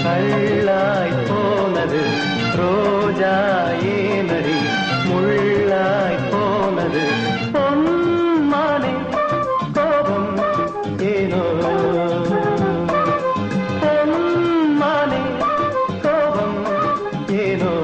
கள்ளாய் போனது ரோஜா ஏனடி முள்ளாய் போனது பொன்மானே கோபம் ஏனோ பொன்மானே கோபம் ஏனோ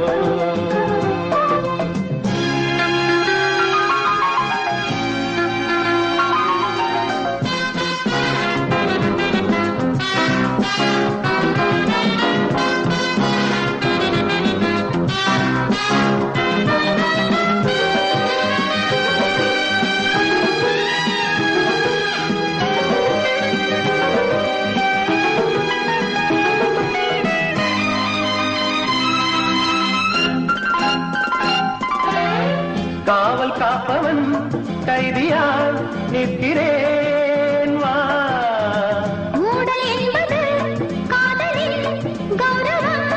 காவல் காப்பவன் கைதியால் நிற்கிறேன் வா மூடல் என்பது காதலின் கௌரவம்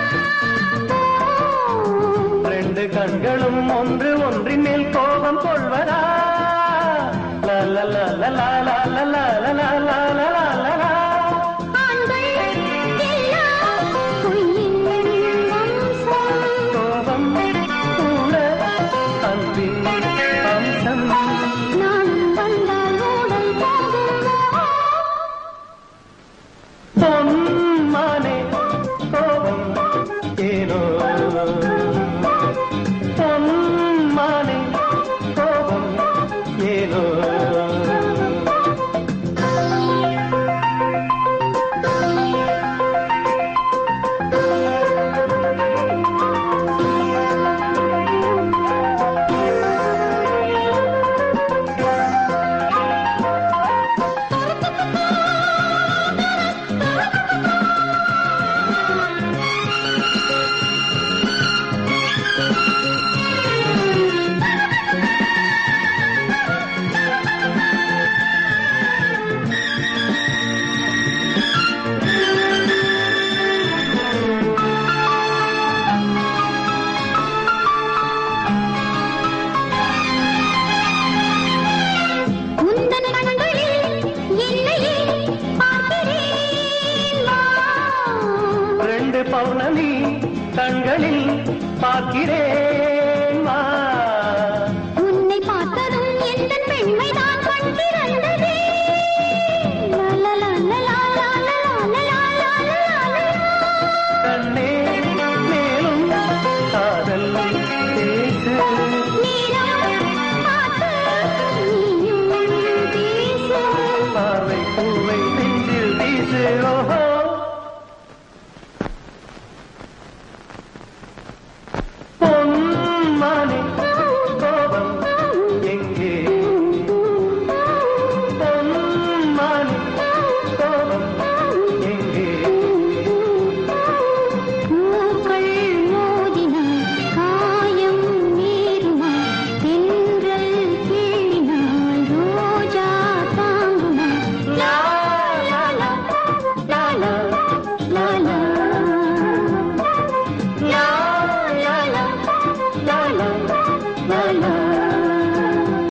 ரெண்டு கண்களும் ஒன்று ஒன்றின் மேல் கோபம் கொள்வதா லா லா லா லா லா லா லா லா லா லா லா லா லா லா லா. ஆண்கள் எல்லாம் பொய்யின் வம்சம் கோபம் கூட அன்பின் அம்சம் நான் வந்தால் ஊடல் போகுமோ பொன்மானே கோபம் ஏனோ பொன்மானே கோபம் ஏனோ உந்தன் கண்களில் என்னையே பார்க்கிறேன் வா. ரெண்டு பௌர்ணமி கண்களில் பார்க்கிறேன்